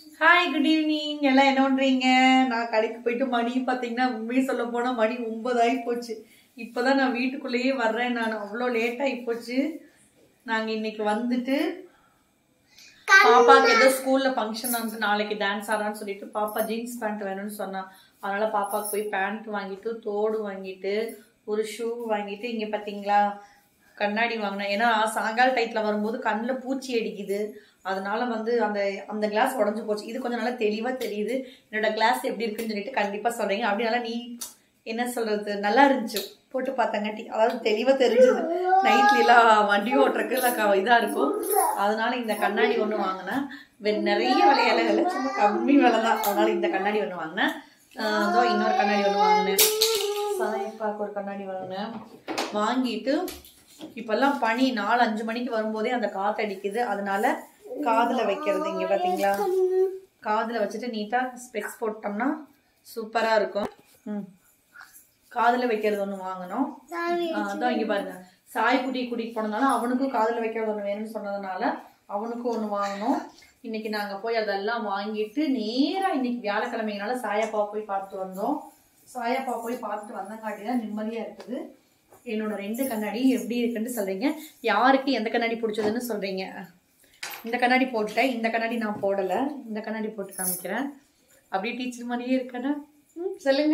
Hi good evening எல்லாம் என்ன பண்றீங்க நான் கடைக்கு போயிட்டு மணி பார்த்தீங்கன்னா உண்மையை சொல்ல போனா மணி ஒன்பது ஆகி போச்சு இப்போதான் நான் வீட்டுக்குள்ளேயே வர்றேன் நான் அவ்வளோ லேட் ஆகி போச்சு நாங்க இன்னைக்கு வந்துட்டு பாப்பாக்கு ஏதோ ஸ்கூல்ல ஃபங்க்ஷன் வந்து நாளைக்கு டான்ஸ் ஆடான்னு சொல்லிட்டு பாப்பா ஜீன்ஸ் பேண்ட் வேணும்னு சொன்னா அதனால பாப்பாக்கு போய் பேண்ட் வாங்கிட்டு தோடு வாங்கிட்டு ஒரு ஷூ வாங்கிட்டு இங்க பாத்தீங்களா கண்ணாடி வாங்கினேன் ஏன்னா சாயங்கால டைத்துல வரும்போது கண்ணில் பூச்சி அடிக்குது அதனால வந்து அந்த அந்த கிளாஸ் உடஞ்சு போச்சு இது கொஞ்சம் நல்லா தெளிவா தெரியுது என்னோட கிளாஸ் எப்படி இருக்குன்னு சொல்லிட்டு கண்டிப்பா சொல்றீங்க அப்படினால நீ என்ன சொல்றது நல்லா இருந்துச்சு போட்டு பார்த்தாங்காட்டி அதாவது தெளிவா தெரிஞ்சது நைட்ல எல்லாம் வண்டி ஓட்டுறதுக்கு எல்லாம் க- இதா இருக்கும் அதனால இந்த கண்ணாடி ஒண்ணு வாங்கினேன் வெ- நிறைய விலையில சும்மா கம்மி விலை தான் அதனால இந்த கண்ணாடி ஒண்ணு வாங்கினேன் ஆஹ் அதோ இன்னொரு கண்ணாடி ஒண்ணு வாங்கினேன் சாயப்பாக்கு ஒரு கண்ணாடி வாங்கினேன் வாங்கிட்டு இப்பெல்லாம் பனி நாலு அஞ்சு மணிக்கு வரும்போதே அந்த காத்து அடிக்குது அதனால காதுல வைக்கிறது இங்க பாத்தீங்களா காதுல வச்சுட்டு நீட்டா ஸ்பெக்ஸ் போட்டோம்னா சூப்பரா இருக்கும் ம். காதுல வைக்கிறது ஒண்ணு வாங்கணும் ஆஹ் அதான் இங்க பாருங்க சாய் குட்டி கூட்டிட்டு போனதுனால அவனுக்கும் காதுல வைக்கிறது ஒண்ணு வேணும்னு சொன்னதுனால அவனுக்கும் ஒண்ணு வாங்கணும் இன்னைக்கு நாங்க போய் அதெல்லாம் வாங்கிட்டு நேரா இன்னைக்கு வியாழக்கிழமைனால சாயப்பா போய் பார்த்துட்டு வந்தோம் சாயப்பா போய் பார்த்துட்டு வந்தங்காட்டி தான் நிம்மதியா இருக்குது என்னோட ரெண்டு கண்ணாடி எப்படி இருக்குன்னு சொல்றீங்க யாருக்கு எந்த கண்ணாடி பிடிச்சதுன்னு சொல்றீங்க இந்த கண்ணாடி போட்டுட்டேன் இந்த கண்ணாடி நான் போடல இந்த கண்ணாடி போட்டு காமிக்கிறேன் அப்படியே டீச்சர் மாதிரியே இருக்கேன்னா ம், சொல்லுங்க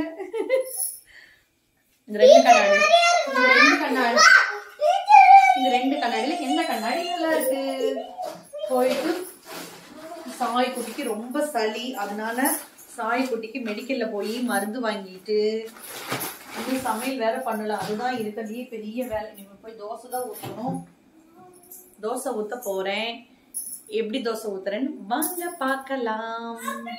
இந்த ரெண்டு கண்ணாடி இந்த ரெண்டு கண்ணாடி இந்த ரெண்டு கண்ணாடியில எந்த கண்ணாடி நல்லா இருக்கு போயிட்டு சாய் குட்டிக்கு ரொம்ப சளி அதனால சாய் குட்டிக்கு மெடிக்கல்ல போய் மருந்து வாங்கிட்டு இன்னும் சமையல் வேற பண்ணல அதுதான் இருக்கிறதே பெரிய வேலை நீங்க போய் தோசை தான் ஊற்றணும் தோசை ஊத்த போறேன் எப்படி தோசை ஊத்துறேன்னு வாங்க பார்க்கலாம்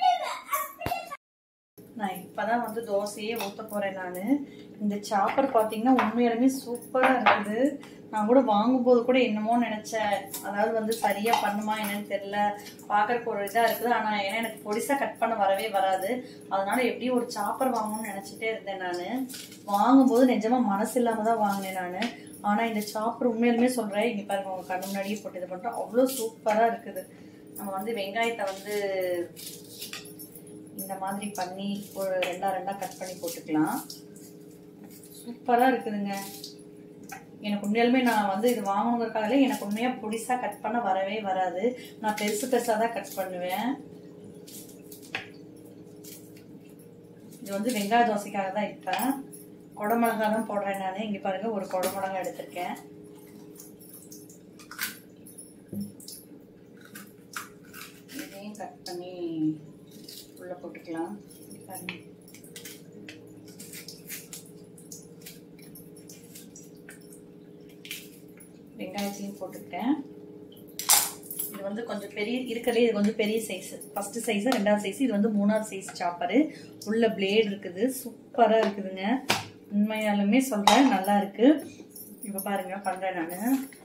நான் இப்பதான் வந்து தோசையே ஊத்த போறேன் நானு இந்த சாப்பர் பாத்தீங்கன்னா உண்மையாலுமே சூப்பரா இருக்குது நான் கூட வாங்கும்போது கூட என்னமோ நினைச்சேன் அதாவது வந்து சரியா பண்ணுமா என்னன்னு தெரியல பாக்குறதுக்கு ஒரு இதா இருக்குது ஆனா ஏன்னா எனக்கு பொடிசா கட் பண்ண வரவே வராது அதனால எப்படியும் ஒரு சாப்பர் வாங்கணும்னு நினைச்சிட்டே இருந்தேன் நானு வாங்கும்போது நிஜமா மனசு இல்லாம தான் வாங்கினேன் நானு ஆனா இந்த சாப்பர் உண்மையாலுமே சொல்றேன் இங்க பாருங்க உங்க கண்ணு முன்னாடியே போட்டு இது பண்ணிட்டோம் அவ்வளவு சூப்பரா இருக்குது நம்ம வந்து வெங்காயத்தை வந்து இந்த மாதிரி பண்ணி ஒரு ரெண்டா ரெண்டா கட் பண்ணி போட்டுக்கலாம் சூப்பரா இருக்குதுங்க எனக்கு உண்மையாலுமே நான் வந்து இது வாங்கணுங்கிறக்காக எனக்கு உண்மையா புடிசா கட் பண்ண வரவே வராது நான் பெருசு பெருசா தான் கட் பண்ணுவேன் இது வந்து வெங்காய தோசைக்காக தான் இருக்கேன் குடமிளகா தான் போடுறேன் நான் இங்க பாருங்க ஒரு குடமிளகா எடுத்திருக்கேன் இதையும் கட் பண்ணி உள்ள போட்டுக்கலாம் பாருங்க வெங்காயத்தையும் போட்டுக்கிட்டேன் இது வந்து கொஞ்சம் பெரிய இருக்கிறதே இது கொஞ்சம் பெரிய சைஸ் ஃபர்ஸ்ட் சைஸ் ரெண்டாவது சைஸ் இது வந்து மூணாவது சைஸ் சாப்பரு உள்ள பிளேடு இருக்குது சூப்பரா இருக்குதுங்க உண்மையாலுமே சொல்றேன் நல்லா இருக்கு இப்ப பாருங்க பண்றேன் நானு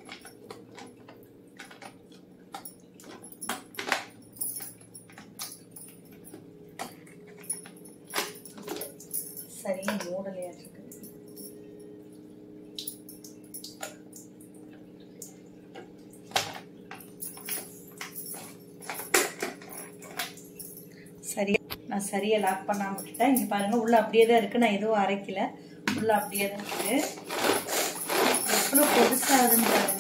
சரியா மூடலையா இருக்கு சரியா நான் சரியா லாக் பண்ணாம விட்டுட்டேன் இங்க பாருங்க உள்ள அப்படியே தான் இருக்கு நான் எதுவும் அரைக்கல உள்ள அப்படியே தான் இருக்கு எவ்வளவு பெருசாகுதுன்னு பாருங்க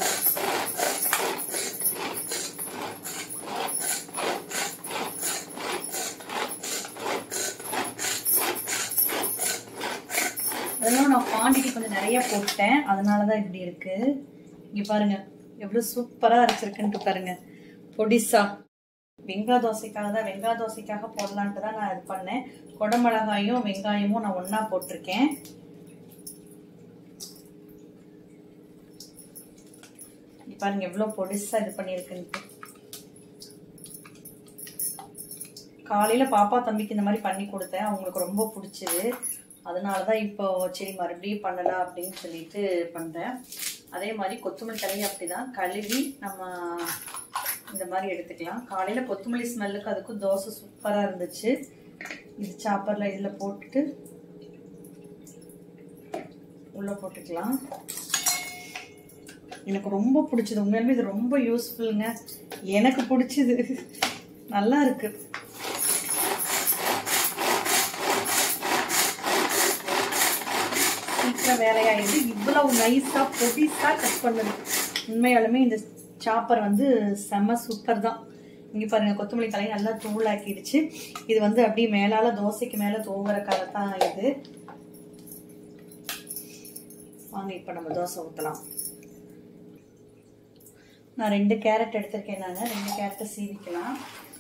அதெல்லாம் நான் குவாண்டிட்டி கொஞ்சம் நிறைய போட்டேன் அதனால தான் இப்படி இருக்கு இங்க பாருங்க எவ்வளவு சூப்பரா அரைச்சிருக்குன்ட்டு பாருங்க பொடிசா வெங்காய தோசைக்காக தான் வெங்காய தோசைக்காக போடலான்ட்டு தான் நான் இது பண்ணேன் குடமிளகாயும் வெங்காயமும் நான் ஒண்ணா போட்டிருக்கேன் இங்க பாருங்க எவ்வளவு பொடிசா இது பண்ணிருக்குன்ட்டு காலையில பாப்பா தம்பிக்கு இந்த மாதிரி பண்ணி கொடுத்தேன் அவங்களுக்கு ரொம்ப பிடிச்சது அதனாலதான் இப்போ சரி மறுபடியும் பண்ணலாம் அப்படின்னு சொல்லிட்டு பண்றேன் அதே மாதிரி கொத்தமல்லி தலையை அப்படிதான் கழுவி நம்ம இந்த மாதிரி எடுத்துக்கலாம் காலையில கொத்தமல்லி ஸ்மெல்லுக்கு அதுக்கும் தோசை சூப்பரா இருந்துச்சு இது சாப்பர்ல இதுல போட்டுட்டு உள்ள போட்டுக்கலாம் எனக்கு ரொம்ப பிடிச்சது உண்மையாலுமே இது ரொம்ப யூஸ்ஃபுல்லுங்க எனக்கு பிடிச்சது நல்லா இருக்கு சீக்கிரம் வேலையாயிடுது இவ்வளவு நைஸாக பொடிசாக கட் பண்ணுது உண்மையாலுமே இந்த சாப்பர் வந்து செம்ம சூப்பர் தான் இங்கே பாருங்க கொத்தமல்லி தலையை நல்லா தூளாக்கிடுச்சு இது வந்து அப்படியே மேலால தோசைக்கு மேலே தூங்குற கலை தான் இது வாங்க இப்போ நம்ம தோசை ஊற்றலாம் நான் ரெண்டு கேரட் எடுத்திருக்கேன் நான் ரெண்டு கேரட்டை சீவிக்கலாம்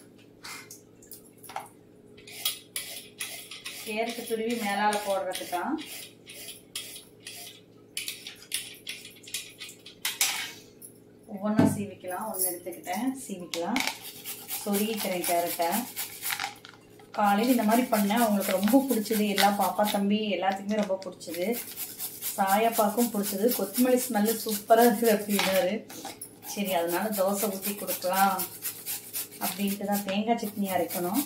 கேரட்டு துருவி மேலால போடுறதுக்கு தான் ஒவ்வொன்றா சீவிக்கலாம் ஒன்று எடுத்துக்கிட்டேன் சீவிக்கலாம் சொருகிக்கிறேன் கேரட்டை காலையில் இந்த மாதிரி பண்ணேன் அவங்களுக்கு ரொம்ப பிடிச்சது எல்லா பாப்பா தம்பி எல்லாத்துக்குமே ரொம்ப பிடிச்சது சாயப்பாக்கும் பிடிச்சது கொத்தமல்லி ஸ்மெல்லு சூப்பராக இருக்குது அப்படின்னாரு சரி அதனால தோசை ஊற்றி கொடுக்கலாம் அப்படின்ட்டு தான் தேங்காய் சட்னி அரைக்கணும்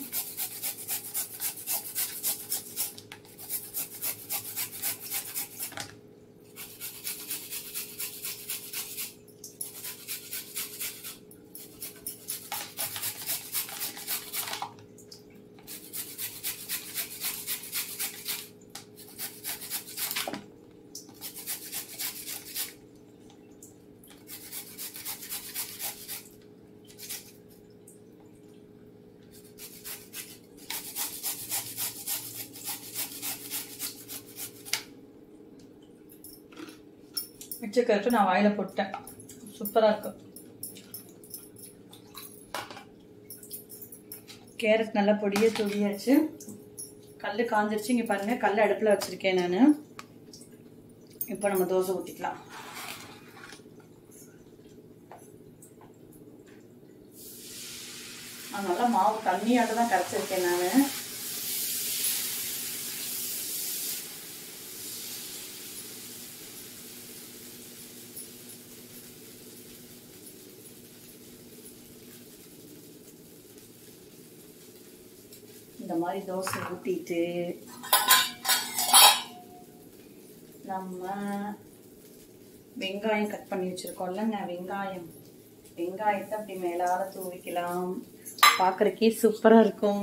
மிச்ச கருத்து நான் வாயில போட்டேன் சூப்பராக இருக்கும் கேரட் நல்லா பொடியே தூவியாச்சு கல் காஞ்சிருச்சு இங்கே பாருங்க கல் அடுப்பில் வச்சுருக்கேன் நான் இப்போ நம்ம தோசை ஊற்றிக்கலாம் நான் நல்லா மாவு தண்ணியாட்ட தான் கரைச்சிருக்கேன் நான் இந்த மாதிரி தோசை ஊற்றிட்டு நம்ம வெங்காயம் கட் பண்ணி வச்சுருக்கோம்லங்க வெங்காயம் வெங்காயத்தை அப்படி மேலால தூவிக்கலாம் பார்க்குறக்கே சூப்பராக இருக்கும்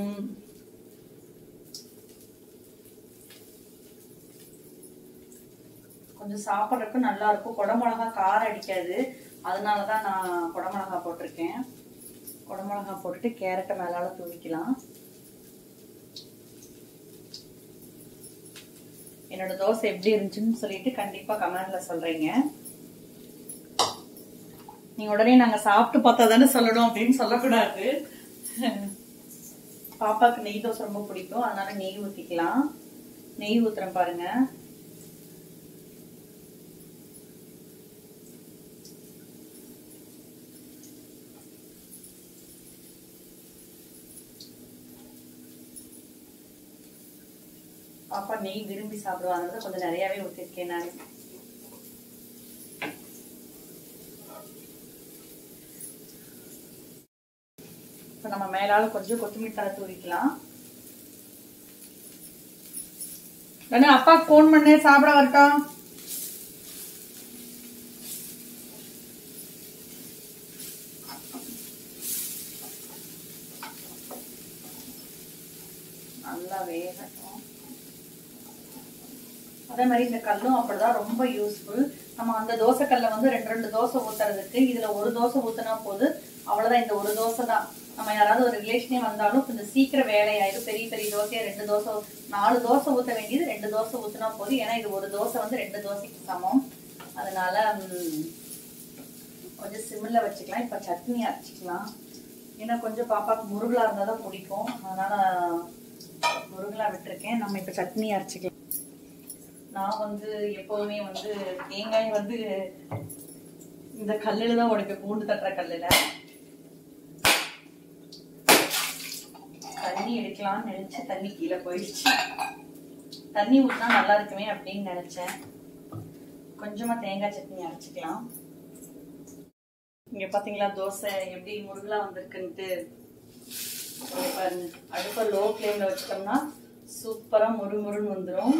கொஞ்சம் சாப்பிட்றதுக்கு நல்லா இருக்கும் குடமிளகா காரம் அடிக்காது அதனால தான் நான் குடமிளகா போட்டிருக்கேன் குடமிளகா போட்டுட்டு கேரட்டை மேலால தூவிக்கலாம் என்னோட தோசை எப்படி இருந்துச்சுன்னு சொல்லிட்டு கண்டிப்பா கமெண்ட்ல சொல்றீங்க நீங்க உடனே நாங்க சாப்பிட்டு பார்த்தா தானே சொல்லணும் அப்படின்னு சொல்லக்கூடாது பாப்பாக்கு நெய் தோசை ரொம்ப பிடிக்கும் அதனால நெய் ஊத்திக்கலாம் நெய் ஊத்துறேன் பாருங்க பாப்பா நெய் விரும்பி சாப்பிடுவாங்க கொஞ்சம் நிறையாவே ஊற்றிருக்கேன் நான் இப்போ நம்ம மேலால கொஞ்சம் கொத்தமல்லி தலை தூவிக்கலாம் தானே அப்பா ஃபோன் பண்ணு சாப்பிட வரட்டா நல்லா வேகட்டும் அதே மாதிரி இந்த கல்லும் அப்படிதான் ரொம்ப யூஸ்ஃபுல் நம்ம அந்த தோசை கல்ல வந்து ரெண்டு ரெண்டு தோசை ஊத்துறதுக்கு இதுல ஒரு தோசை ஊத்துனா போது அவ்வளவுதான் இந்த ஒரு தோசை தான் நம்ம யாராவது ஒரு ரிலேஷனே வந்தாலும் கொஞ்சம் சீக்கிரம் வேலையாயிடும் பெரிய பெரிய தோசையா ரெண்டு தோசை நாலு தோசை ஊத்த வேண்டியது ரெண்டு தோசை ஊத்துனா போதும் ஏன்னா இது ஒரு தோசை வந்து ரெண்டு தோசைக்கு சமம் அதனால ம், கொஞ்சம் சிம்மில் வச்சுக்கலாம் இப்போ சட்னி அரைச்சிக்கலாம் ஏன்னா கொஞ்சம் பாப்பாவுக்கு முருகலா இருந்தால் தான் பிடிக்கும் அதனால முருகலா விட்டுருக்கேன் நம்ம இப்போ சட்னி அரைச்சிக்கலாம் நான் வந்து எப்போதுமே வந்து தேங்காய் வந்து இந்த கல்லில் தான் உடைப்பேன் பூண்டு தட்டுற கல்லில் தண்ணி எடுக்கலாம்னு நினைச்சு தண்ணி கீழே போயிடுச்சு தண்ணி ஊற்றினா நல்லா இருக்குமே அப்படின்னு நினைச்சேன் கொஞ்சமா தேங்காய் சட்னி அரைச்சிக்கலாம் இங்க பாத்தீங்களா தோசை எப்படி முருகலா வந்திருக்குன்ட்டு இங்க பாருங்க அடுப்பை லோ ஃப்ளேம்ல வச்சிட்டோம்னா சூப்பரா முரு முருன்னு வந்துடும்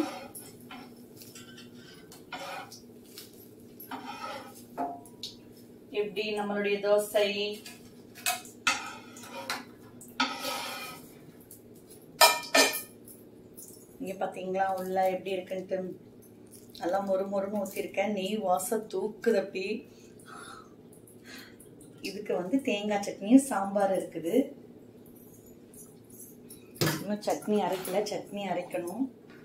எப்படி நம்மளுடைய தோசை இங்க பாத்தீங்களா உள்ள எப்படி இருக்குன்ட்டு நல்லா மொறு மொறுன்னு ஊற்றிருக்கேன் நெய் வாசம் தூக்குது அப்படி இதுக்கு வந்து தேங்காய் சட்னியும் சாம்பார் இருக்குது இன்னும் சட்னி அரைக்கல சட்னி அரைக்கணும்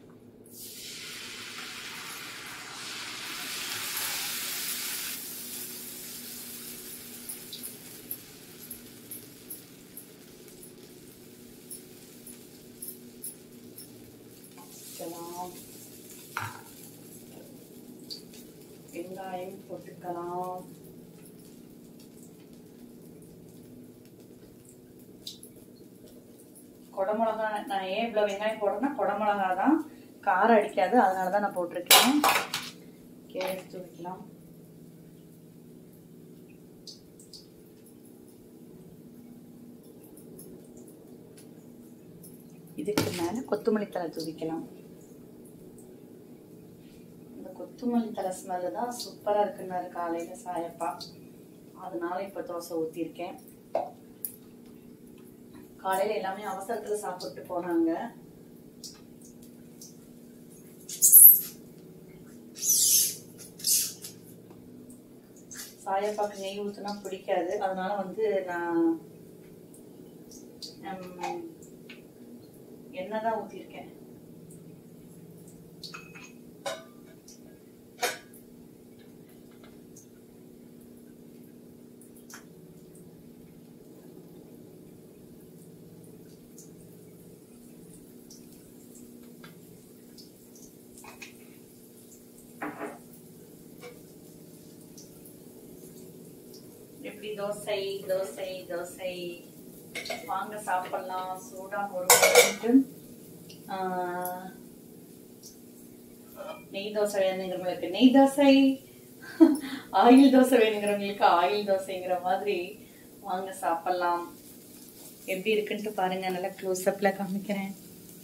போட்டுக்கலாம் வெங்காயம் போட்டுக்கலாம் குடமிளகா நான் ஏன் இவ்வளோ வெங்காயம் போடுறேன்னா குடமிளகா தான் காரம் அடிக்காது அதனால தான் நான் போட்டிருக்கேன் கேரட் தூக்கிக்கலாம் இதுக்கு மேலே கொத்தமல்லி தலை தூவிக்கலாம் இந்த கொத்தமல்லி தலை ஸ்மெல்லு தான் சூப்பராக இருக்குன்னாரு காலையில் சாயப்பா அதனால இப்போ தோசை ஊற்றிருக்கேன் காலையில் எல்லாமே அவசரத்தில் சாப்பிட்டு போனாங்க சாயப்பாக்கு நெய் ஊற்றினா பிடிக்காது அதனால வந்து நான் எண்ணெய் தான் ஊற்றிருக்கேன் எப்படி தோசை தோசை தோசை வாங்க சாப்பிடலாம் சூடா ஒரு நெய் தோசை வேணுங்கிறவங்களுக்கு நெய் தோசை ஆயில் தோசை வேணுங்கிறவங்களுக்கு ஆயில் தோசைங்கிற மாதிரி வாங்க சாப்பிடலாம் எப்படி இருக்குன்ட்டு பாருங்க நல்லா க்ளோஸ் அப்ல காமிக்கிறேன்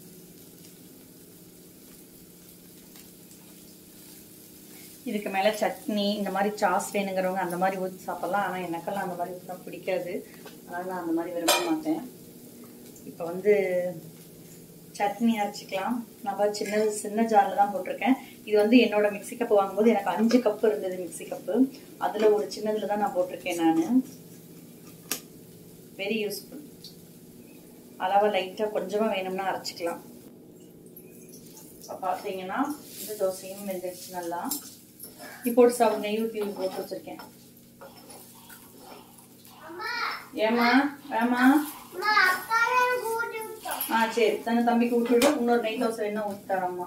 இதுக்கு மேலே சட்னி இந்த மாதிரி சாஸ் வேணுங்கிறவங்க அந்த மாதிரி ஊற்றி சாப்பிட்லாம் ஆனால் எனக்கெல்லாம் அந்த மாதிரி ஊற்றினா பிடிக்காது அதனால் நான் அந்த மாதிரி விரும்ப மாட்டேன் இப்போ வந்து சட்னி அரைச்சிக்கலாம் நான் சின்ன சின்ன ஜாரில் தான் போட்டிருக்கேன் இது வந்து என்னோட மிக்சி கப்பு வாங்கும்போது எனக்கு அஞ்சு கப்பு இருந்தது மிக்சி கப்பு அதில் ஒரு சின்னதில் தான் நான் போட்டிருக்கேன் நான் வெரி யூஸ்ஃபுல் அளவாக லைட்டாக கொஞ்சமாக வேணும்னா அரைச்சிக்கலாம் இப்போ பார்த்தீங்கன்னா இந்த தோசையும் வெந்துடுச்சு நல்லா இப்போ ஒரு சாப்பிட நெய் ஊற்றி போட்டு வச்சிருக்கேன் ஏமா ஏமா ஆ சரி தன தம்பிக்கு விட்டுட்டு இன்னொரு நெய் தோசை வேணா ஊற்றி தரம்மா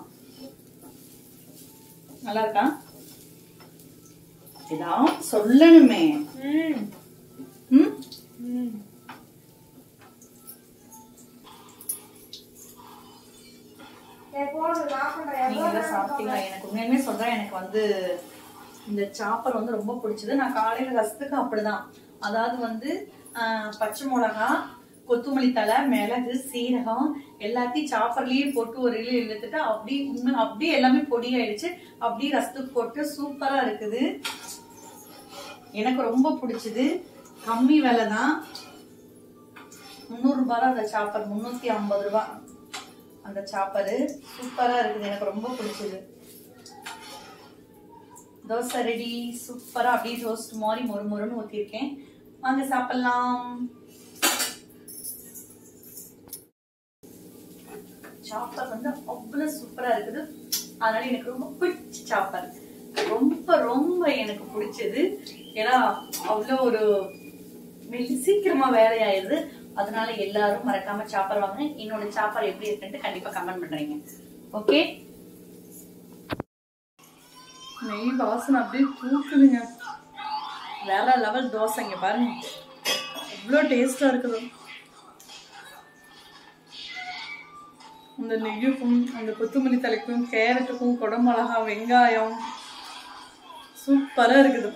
நல்லா இருக்கா இதான் சொல்லணுமே ம் நீங்க எல்லாம் சாப்பிட்டீங்களா எனக்கு உண்மையுமே சொல்றேன் எனக்கு வந்து இந்த சாப்பர் வந்து ரொம்ப பிடிச்சது நான் காலையில ரசத்துக்கு அப்படிதான் அதாவது வந்து ஆஹ், பச்சை மிளகா கொத்தமல்லி தலை மிளகு சீரகம் எல்லாத்தையும் சாப்பர்லயே போட்டு ஒரு இழு இழுத்துட்டு அப்படி உண்மை அப்படியே எல்லாமே பொடியாயிடுச்சு அப்படியே ரசத்துக்கு போட்டு சூப்பரா இருக்குது எனக்கு ரொம்ப பிடிச்சது கம்மி விலை தான் முந்நூறு ரூபாய் தான் அந்த சாப்பர் முந்நூத்தி ஐம்பது ரூபாய் அந்த சாப்பரு சூப்பரா இருக்குது எனக்கு ரொம்ப பிடிச்சது தோசை ரெடி சூப்பரா அப்படியே டோஸ்ட் மாதிரி மொறு மொறுன்னு ஊத்திருக்கேன் வாங்க சாப்பிடலாம் சாப்பர் வந்து அவ்வளவு சூப்பரா இருக்குது அதனால எனக்கு ரொம்ப பிடிச்ச சாப்பர் ரொம்ப ரொம்ப எனக்கு பிடிச்சது ஏன்னா அவ்வளோ ஒரு மெல்லி சீக்கிரமா வேலையாயிருது அதனால எல்லாரும் மறக்காம சாப்பர் வாங்க என்னோட சாப்பர் எப்படி இருக்குன்ட்டு கண்டிப்பா கமெண்ட் பண்றீங்க ஓகே நெய் வாசனை அப்படியே தூக்குதுங்க வேற லெவல் தோசைங்க பாருங்க இவ்வளோ டேஸ்டா இருக்குது அந்த நெய்யுக்கும் அந்த கொத்தமல்லி தலைக்கும் கேரட்டுக்கும் குடமிளகா வெங்காயம் சூப்பரா இருக்குது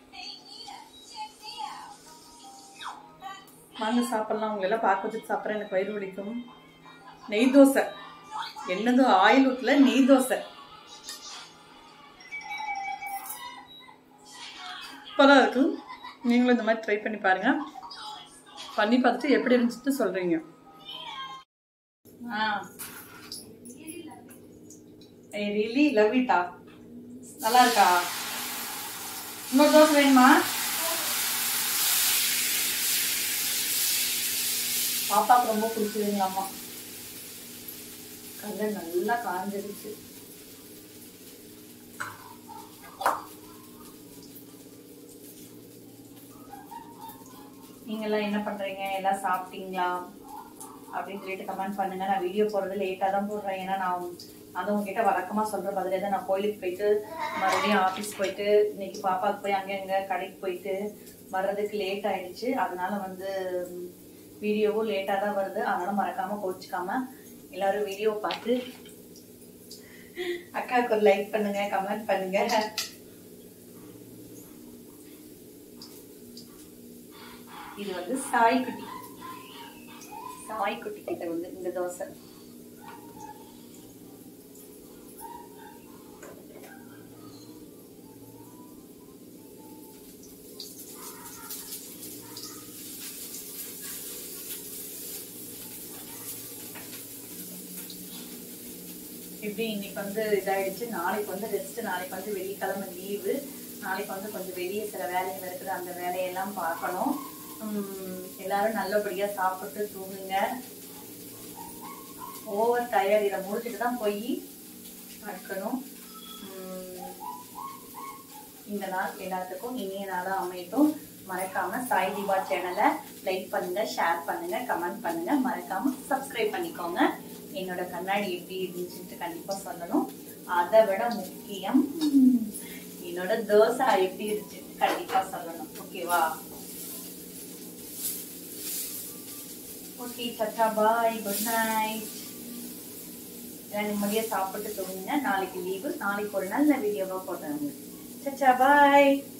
வாங்க சாப்பிடலாம் உங்களை எல்லாம் பார்க்க வச்சுட்டு சாப்பிட்றேன் எனக்கு வயிறு வலிக்கும் நெய் தோசை என்னதும் ஆயில் ஊற்றல நெய் தோசை சூப்பராக இருக்கும் நீங்களும் இந்த மாதிரி ட்ரை பண்ணி பாருங்க பண்ணி பார்த்துட்டு எப்படி இருந்துச்சுன்னு சொல்றீங்க ஆ ஐ ரியலி லவ் இட்டா நல்லா இருக்கா இன்னொரு தோசை வேணுமா பாப்பாக்கு ரொம்ப பிடிச்சதுங்களாம்மா கடலை நல்லா காஞ்சிருச்சு நீங்க எல்லாம் என்ன பண்றீங்க எல்லாம் சாப்பிட்டீங்களா அப்படின்னு சொல்லிட்டு கமெண்ட் பண்ணுங்க நான் வீடியோ போறது லேட்டா தான் போடுறேன் ஏன்னா நான் அது உங்ககிட்ட வழக்கமா சொல்ற பதிலே தான் நான் கோயிலுக்கு போயிட்டு மறுபடியும் ஆபீஸ் போயிட்டு இன்னைக்கு பாப்பாக்கு போய் அங்க எங்க கடைக்கு போயிட்டு வர்றதுக்கு லேட் ஆயிடுச்சு அதனால வந்து வீடியோவும் லேட்டா தான் வருது அதனால மறக்காம கோச்சிக்காம எல்லாரும் வீடியோ பார்த்து அக்காவுக்கு ஒரு லைக் பண்ணுங்க கமெண்ட் பண்ணுங்க இது வந்து சாய் குட்டி சாய் குட்டி கிட்ட வந்து இந்த தோசை இப்படி இன்னைக்கு வந்து இதாயிடுச்சு நாளைக்கு வந்து ரெஸ்ட் நாளைக்கு வந்து வெள்ளிக்கிழமை லீவு நாளைக்கு வந்து கொஞ்சம் வெளியே சில வேலைகள் இருக்குது அந்த வேலையெல்லாம் பார்க்கணும் உம் எல்லாரும் நல்லபடியா சாப்பிட்டு தூங்குங்க ஓவர் டயர்ட் இதை முடிச்சுட்டு தான் போய் படுக்கணும் உம் இந்த நாள் எல்லாத்துக்கும் இனிய நாளாக அமையட்டும் மறக்காம சாய் தீபா சேனலை லைக் பண்ணுங்க ஷேர் பண்ணுங்க கமெண்ட் பண்ணுங்க மறக்காம சப்ஸ்கிரைப் பண்ணிக்கோங்க என்னோட கண்ணாடி எப்படி இருந்துச்சுன்ட்டு கண்டிப்பா சொல்லணும் அதை விட முக்கியம் உம், என்னோட தோசை எப்படி இருந்துச்சுன்னு கண்டிப்பா சொல்லணும் ஓகேவா ஓகே சச்சா பாய் குட் நைட் நிம்மதியா சாப்பிட்டு தூங்குங்க நாளைக்கு லீவு நாளைக்கு ஒரு நல்ல வீடியோவா போடுறேன் சச்சா பாய்